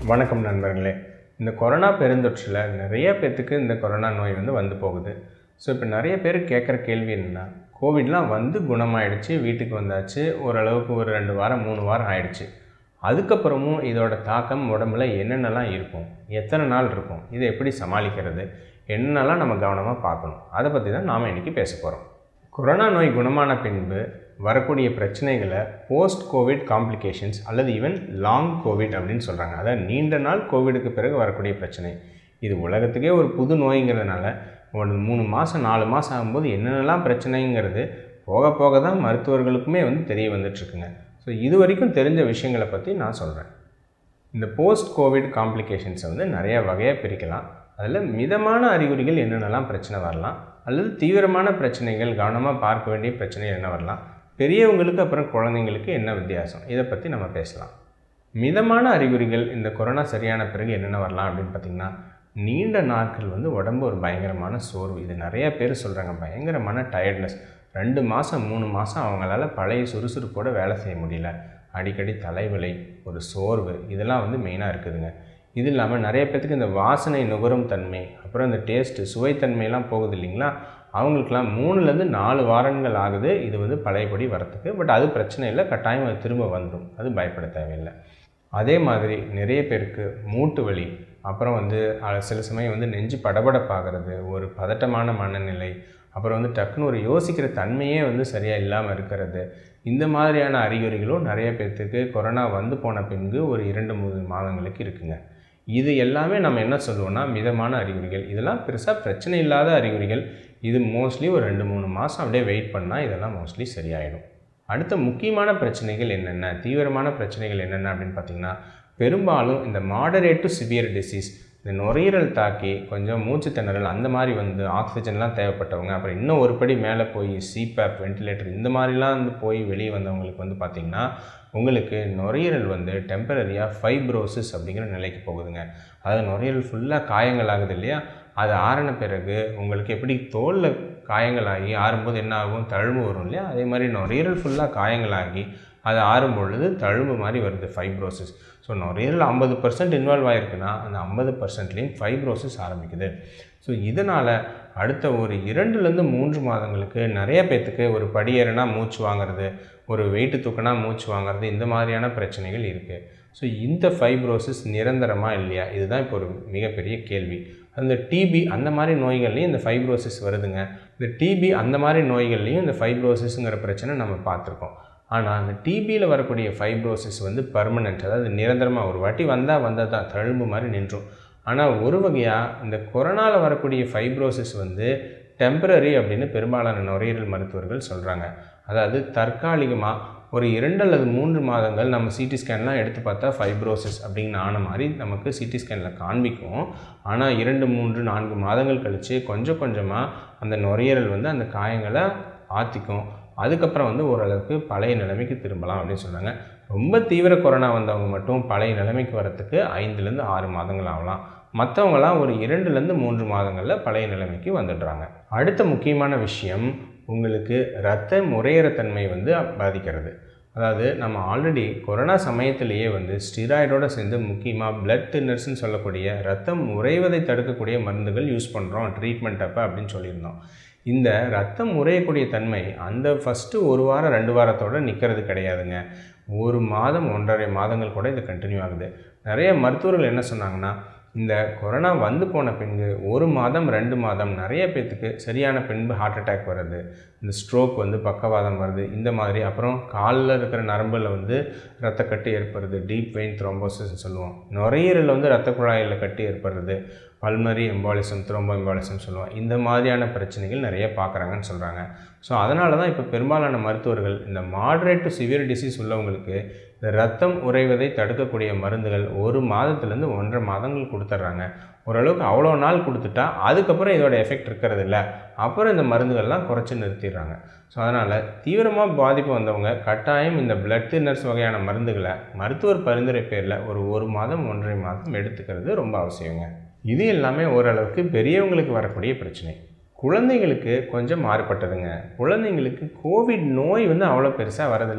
வணக்கம் நண்பர்களே இந்த கொரோனா பெருந்தொற்றில் நிறைய பேர்த்துக்கு இந்த கொரோனா நோய் வந்து வந்து போகுது ஸோ இப்போ நிறைய பேர் கேட்குற கேள்வி என்னென்னா கோவிட்லாம் வந்து குணமாயிடுச்சு வீட்டுக்கு வந்தாச்சு ஓரளவுக்கு ஒரு ரெண்டு வாரம் மூணு வாரம் ஆயிடுச்சு அதுக்கப்புறமும் இதோட தாக்கம் உடம்புல என்னென்னலாம் இருக்கும் எத்தனை நாள் இருக்கும் இதை எப்படி சமாளிக்கிறது என்னென்னலாம் நம்ம கவனமாக பார்க்கணும் அதை பற்றி தான் நாம் இன்றைக்கி பேச போகிறோம் கொரோனா நோய் குணமான பின்பு வரக்கூடிய பிரச்சனைகளை போஸ்ட் கோவிட் காம்ப்ளிகேஷன்ஸ் அல்லது ஈவன் லாங் கோவிட் அப்படின்னு சொல்கிறாங்க அதாவது நீண்ட நாள் கோவிடுக்கு பிறகு வரக்கூடிய பிரச்சனை இது உலகத்துக்கே ஒரு புது நோய்ங்கிறதுனால ஒரு மூணு மாதம் நாலு மாதம் ஆகும்போது என்னென்னலாம் பிரச்சனைங்கிறது போக போக தான் மருத்துவர்களுக்குமே வந்து தெரிய வந்துட்டுருக்குங்க ஸோ இது வரைக்கும் தெரிஞ்ச விஷயங்களை பற்றி நான் சொல்கிறேன் இந்த போஸ்ட் கோவிட் காம்ப்ளிகேஷன்ஸை வந்து நிறைய வகையாக பிரிக்கலாம் அதில் மிதமான அறிகுறிகள் என்னென்னலாம் பிரச்சனை வரலாம் அல்லது தீவிரமான பிரச்சனைகள் கவனமாக பார்க்க வேண்டிய பிரச்சனை என்ன வரலாம் பெரியவங்களுக்கு அப்புறம் குழந்தைங்களுக்கு என்ன வித்தியாசம் இதை பற்றி நம்ம பேசலாம் மிதமான அறிகுறிகள் இந்த கொரோனா சரியான பிறகு என்னென்ன வரலாம் அப்படின்னு பார்த்திங்கன்னா நீண்ட நாட்கள் வந்து உடம்பு ஒரு பயங்கரமான சோர்வு இது நிறைய பேர் சொல்கிறாங்க பயங்கரமான டயர்ட்னஸ் ரெண்டு மாதம் மூணு மாதம் அவங்களால பழைய சுறுசுறுப்போட வேலை செய்ய முடியல அடிக்கடி தலைவலி ஒரு சோர்வு இதெல்லாம் வந்து மெயினாக இருக்குதுங்க இது இல்லாமல் நிறைய பேர்த்துக்கு இந்த வாசனை நுகரும் தன்மை அப்புறம் இந்த டேஸ்ட்டு சுவைத்தன்மையெல்லாம் போகுது இல்லைங்களா அவங்களுக்குலாம் மூணுலேருந்து நாலு வாரங்கள் ஆகுது இது வந்து பழையபடி வரத்துக்கு பட் அது பிரச்சனை இல்லை கட்டாயம் அது திரும்ப வந்துடும் அது பயப்பட தேவையில்லை அதே மாதிரி நிறைய பேருக்கு மூட்டு வலி அப்புறம் வந்து அஹ், சில சமயம் வந்து நெஞ்சு படபடப்பாகிறது ஒரு பதட்டமான மனநிலை அப்புறம் வந்து டக்குன்னு ஒரு யோசிக்கிற தன்மையே வந்து சரியாக இல்லாமல் இருக்கிறது இந்த மாதிரியான அறிகுறிகளும் நிறைய பேர்த்துக்கு கொரோனா வந்து போன பின்பு ஒரு இரண்டு மூணு மாதங்களுக்கு இருக்குங்க இது எல்லாமே நம்ம என்ன சொல்லுவோம்னா மிதமான அறிகுறிகள் இதெல்லாம் பெருசாக பிரச்சனை இல்லாத அறிகுறிகள் இது மோஸ்ட்லி ஒரு ரெண்டு மூணு மாதம் அப்படியே வெயிட் பண்ணால் இதெல்லாம் மோஸ்ட்லி சரியாயிடும் அடுத்த முக்கியமான பிரச்சனைகள் என்னென்ன தீவிரமான பிரச்சனைகள் என்னென்ன அப்படின்னு பார்த்தீங்கன்னா பெரும்பாலும் இந்த மாடரேட் டு சிவியர் டிசீஸ் இந்த நுரையீரல் தாக்கி கொஞ்சம் மூச்சு திணறல் அந்த மாதிரி வந்து ஆக்சிஜன்லாம் தேவைப்பட்டவங்க அப்புறம் இன்னும் ஒரு படி மேலே போய் சிபேப் வென்டிலேட்டர் இந்த மாதிரிலாம் வந்து போய் வெளியே வந்தவங்களுக்கு வந்து பார்த்திங்கன்னா உங்களுக்கு நுரையீரல் வந்து டெம்பரரியாக ஃபைப்ரோசிஸ் அப்படிங்கிற நிலைக்கு போகுதுங்க அதாவது நுரையீரல் ஃபுல்லாக காயங்கள் ஆகுது இல்லையா அது ஆறின பிறகு உங்களுக்கு எப்படி தோலில் காயங்களாகி ஆறும்போது என்ன ஆகும் தழும்பு வரும் இல்லையா அதே மாதிரி நுரையீரல் ஃபுல்லாக காயங்களாகி அது ஆறும் பொழுது தழும்பு மாதிரி வருது ஃபைப்ரோசிஸ் ஸோ நுரையீரல் ஐம்பது பர்சன்ட் இன்வால்வ் ஆகிருக்குன்னா அந்த ஐம்பது பர்சன்ட்லேயும் ஃபைப்ரோசிஸ் ஆரம்பிக்குது ஸோ இதனால் அடுத்த ஒரு இரண்டுலேருந்து மூன்று மாதங்களுக்கு நிறைய பேர்த்துக்கு ஒரு படியேறினா மூச்சு வாங்குறது ஒரு வெயிட்டு தூக்கினா மூச்சு வாங்குறது இந்த மாதிரியான பிரச்சனைகள் இருக்குது ஸோ இந்த ஃபைப்ரோசிஸ் நிரந்தரமாக இல்லையா இதுதான் இப்போ ஒரு மிகப்பெரிய கேள்வி அந்த டிபி அந்த மாதிரி நோய்கள்லையும் இந்த ஃபைப்ரோசிஸ் வருதுங்க இந்த டிபி அந்த மாதிரி நோய்கள்லையும் இந்த ஃபைப்ரோசிஸுங்கிற பிரச்சனை நம்ம பார்த்துருக்கோம் ஆனால் அந்த டிபியில் வரக்கூடிய ஃபைப்ரோசிஸ் வந்து பர்மனெண்ட் அதாவது நிரந்தரமாக ஒரு வாட்டி வந்தால் வந்தால் தான் தழும்பு மாதிரி நின்றும் ஆனால் ஒரு வகையாக இந்த கொரோனாவில் வரக்கூடிய ஃபைப்ரோசிஸ் வந்து டெம்பரரி அப்படின்னு பெரும்பாலான நுரையீரல் மருத்துவர்கள் சொல்கிறாங்க அதாவது தற்காலிகமாக ஒரு இரண்டு அல்லது மூன்று மாதங்கள் நம்ம சிடி ஸ்கேன்லாம் எடுத்து பார்த்தா ஃபைப்ரோசிஸ் அப்படின்னு ஆன மாதிரி நமக்கு சிடி ஸ்கேனில் காண்பிக்கும் ஆனால் இரண்டு மூன்று நான்கு மாதங்கள் கழித்து கொஞ்சம் கொஞ்சமாக அந்த நுரையீரல் வந்து அந்த காயங்களை ஆற்றிக்கும் அதுக்கப்புறம் வந்து ஓரளவுக்கு பழைய நிலைமைக்கு திரும்பலாம் அப்படின்னு சொன்னாங்க ரொம்ப தீவிர கொரோனா வந்தவங்க மட்டும் பழைய நிலைமைக்கு வரத்துக்கு ஐந்துலேருந்து ஆறு மாதங்கள் ஆகலாம் மற்றவங்களாம் ஒரு இரண்டுலேருந்து மூன்று மாதங்களில் பழைய நிலைமைக்கு வந்துடுறாங்க அடுத்த முக்கியமான விஷயம் உங்களுக்கு இரத்த முறையறத்தன்மை வந்து பாதிக்கிறது அதாவது நம்ம ஆல்ரெடி கொரோனா சமயத்திலேயே வந்து ஸ்டிராய்டோட சேர்ந்து முக்கியமாக பிளட் தின்னர்ஸ்னு சொல்லக்கூடிய ரத்தம் உறைவதை தடுக்கக்கூடிய மருந்துகள் யூஸ் பண்ணுறோம் ட்ரீட்மெண்ட் அப்போ அப்படின்னு சொல்லியிருந்தோம் இந்த ரத்தம் உறையக்கூடிய தன்மை அந்த ஃபஸ்ட்டு ஒரு வாரம் ரெண்டு வாரத்தோடு நிற்கிறது கிடையாதுங்க ஒரு மாதம் ஒன்றரை மாதங்கள் கூட இது கண்டினியூ ஆகுது நிறைய மருத்துவர்கள் என்ன சொன்னாங்கன்னா இந்த கொரோனா வந்து போன பின்பு ஒரு மாதம் ரெண்டு மாதம் நிறைய பேர்த்துக்கு சரியான பின்பு ஹார்ட் அட்டாக் வருது இந்த ஸ்ட்ரோக் வந்து பக்கவாதம் வருது இந்த மாதிரி அப்புறம் காலில் இருக்கிற நரம்பில் வந்து ரத்த கட்டு ஏற்படுறது டீப் வெயின் த்ரோம்போசிஸ்னு சொல்லுவோம் நுரையீரலில் வந்து ரத்த குழாயில் கட்டு ஏற்படுறது பல்மரி எம்பாலிசம் த்ரோம்போ எம்பாலிசம் சொல்லுவோம் இந்த மாதிரியான பிரச்சனைகள் நிறைய பார்க்குறாங்கன்னு சொல்கிறாங்க ஸோ அதனால தான் இப்போ பெரும்பாலான மருத்துவர்கள் இந்த மாடரேட் டு சிவியர் டிசீஸ் உள்ளவங்களுக்கு இந்த ரத்தம் உறைவதை தடுக்கக்கூடிய மருந்துகள் ஒரு மாதத்துலேருந்து ஒன்றரை மாதங்கள் கொடுத்துட்றாங்க ஓரளவுக்கு அவ்வளோ நாள் கொடுத்துட்டா அதுக்கப்புறம் இதோட எஃபெக்ட் இருக்கிறது இல்லை அப்புறம் இந்த மருந்துகள்லாம் குறைச்சி நிறுத்திடுறாங்க ஸோ அதனால் தீவிரமாக பாதிப்பு வந்தவங்க கட்டாயம் இந்த பிளட் தின்னர்ஸ் வகையான மருந்துகளை மருத்துவர் பரிந்துரை பேரில் ஒரு ஒரு மாதம் ஒன்றரை மாதம் எடுத்துக்கிறது ரொம்ப அவசியங்க இது எல்லாமே ஓரளவுக்கு பெரியவங்களுக்கு வரக்கூடிய பிரச்சனை குழந்தைங்களுக்கு கொஞ்சம் மாறுபட்டதுங்க குழந்தைங்களுக்கு கோவிட் நோய் வந்து அவ்வளோ பெருசாக வரதில்லை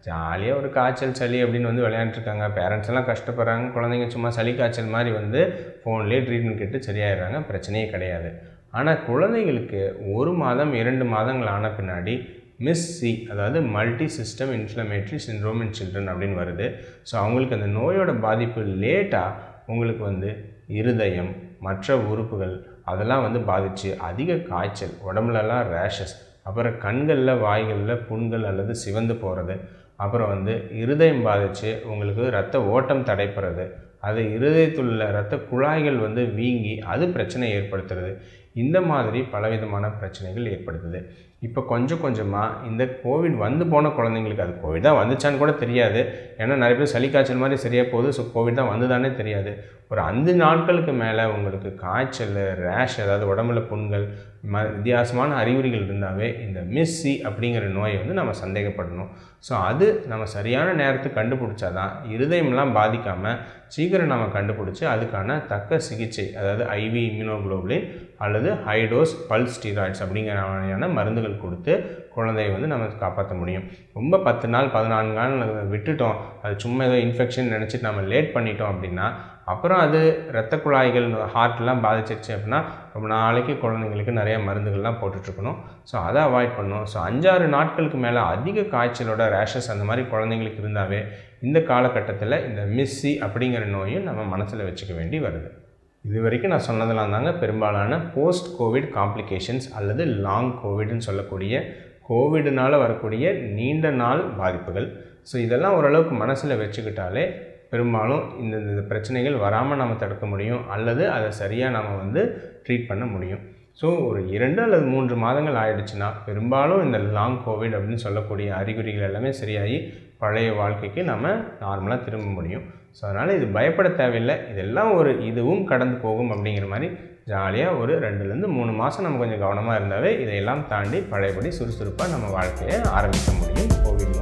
ஜாலியாக ஒரு காய்ச்சல் சளி அப்படின்னு வந்து விளையாண்டுருக்காங்க பேரண்ட்ஸ் எல்லாம் கஷ்டப்படுறாங்க குழந்தைங்க சும்மா சளி காய்ச்சல் மாதிரி வந்து ஃபோன்லேயே ட்ரீட்மெண்ட் கேட்டு சரியாயிடுறாங்க பிரச்சனையே கிடையாது ஆனால் குழந்தைங்களுக்கு ஒரு மாதம் இரண்டு மாதங்கள் ஆன பின்னாடி மிஸ் சி அதாவது multi system inflammatory syndrome in children அப்படின்னு வருது ஸோ அவங்களுக்கு அந்த நோயோட பாதிப்பு லேட்டாக உங்களுக்கு வந்து இருதயம் மற்ற உறுப்புகள் அதெல்லாம் வந்து பாதித்து அதிக காய்ச்சல் உடம்புலலாம் ரேஷஸ் அப்புறம் கண்களில் வாய்களில் புண்கள் அல்லது சிவந்து போகிறது அப்புறம் வந்து இருதயம் பாதித்து உங்களுக்கு ரத்த ஓட்டம் தடைப்படுறது அது இருதயத்தில் உள்ள ரத்த குழாய்கள் வந்து வீங்கி அது பிரச்சனை ஏற்படுத்துறது இந்த மாதிரி பலவிதமான பிரச்சனைகள் ஏற்படுத்துது இப்போ கொஞ்சம் கொஞ்சமாக இந்த கோவிட் வந்து போன குழந்தைங்களுக்கு அது கோவிட் தான் வந்துச்சான்னு கூட தெரியாது ஏன்னா நிறைய பேர் சளி காய்ச்சல் மாதிரி சரியாக போகுது ஸோ கோவிட் தான் வந்துதானே தெரியாது ஒரு அஞ்சு நாட்களுக்கு மேலே உங்களுக்கு காய்ச்சல் ரேஷ் அதாவது உடம்புல புண்கள் ம வித்தியாசமான அறிகுறிகள் இருந்தாவே இந்த மிஸ்ஸி அப்படிங்கிற நோயை வந்து நம்ம சந்தேகப்படணும் ஸோ அது நம்ம சரியான நேரத்துக்கு கண்டுபிடிச்சாதான் இருதயம்லாம் பாதிக்காமல் சீக்கிரம் நம்ம கண்டுபிடிச்சி அதுக்கான தக்க சிகிச்சை அதாவது ஐவி இம்யூனோகுளோபுலின் அல்லது ஹைடோஸ் பல்ஸ் ஸ்டீராய்ட்ஸ் அப்படிங்கிற வகையான மருந்துகள் கொடுத்து குழந்தைய வந்து நம்ம காப்பாற்ற முடியும் ரொம்ப பத்து நாள் பதினான்கு நாள் விட்டுட்டோம் அது சும்மா ஏதோ இன்ஃபெக்ஷன் நினச்சிட்டு நம்ம லேட் பண்ணிட்டோம் அப்படின்னா அப்புறம் அது இரத்த குழாய்கள் ஹார்ட்லாம் பாதிச்சிருச்சு அப்படின்னா ரொம்ப நாளைக்கு குழந்தைங்களுக்கு நிறைய மருந்துகள்லாம் போட்டுட்ருக்கணும் ஸோ அதை அவாய்ட் பண்ணணும் ஸோ அஞ்சாறு நாட்களுக்கு மேலே அதிக காய்ச்சலோட ரேஷஸ் அந்த மாதிரி குழந்தைங்களுக்கு இருந்தாவே இந்த காலகட்டத்தில் இந்த மிஸ்ஸி அப்படிங்கிற நோயும் நம்ம மனசில் வச்சுக்க வேண்டி வருது இது வரைக்கும் நான் சொன்னதெல்லாம் தாங்க பெரும்பாலான போஸ்ட் கோவிட் காம்ப்ளிகேஷன்ஸ் அல்லது லாங் கோவிட்னு சொல்லக்கூடிய கோவிடுனால் வரக்கூடிய நீண்ட நாள் பாதிப்புகள் ஸோ இதெல்லாம் ஓரளவுக்கு மனசில் வச்சுக்கிட்டாலே பெரும்பாலும் இந்த இந்த பிரச்சனைகள் வராமல் நம்ம தடுக்க முடியும் அல்லது அதை சரியாக நம்ம வந்து ட்ரீட் பண்ண முடியும் ஸோ ஒரு இரண்டு அல்லது மூன்று மாதங்கள் ஆயிடுச்சுன்னா பெரும்பாலும் இந்த லாங் கோவிட் அப்படின்னு சொல்லக்கூடிய அறிகுறிகள் எல்லாமே சரியாகி பழைய வாழ்க்கைக்கு நம்ம நார்மலாக திரும்ப முடியும் ஸோ அதனால் இது பயப்பட தேவையில்லை இதெல்லாம் ஒரு இதுவும் கடந்து போகும் அப்படிங்கிற மாதிரி ஜாலியாக ஒரு ரெண்டுலேருந்து மூணு மாதம் நம்ம கொஞ்சம் கவனமாக இருந்தாவே இதையெல்லாம் தாண்டி பழையபடி சுறுசுறுப்பாக நம்ம வாழ்க்கையை ஆரம்பிக்க முடியும் கோவிட்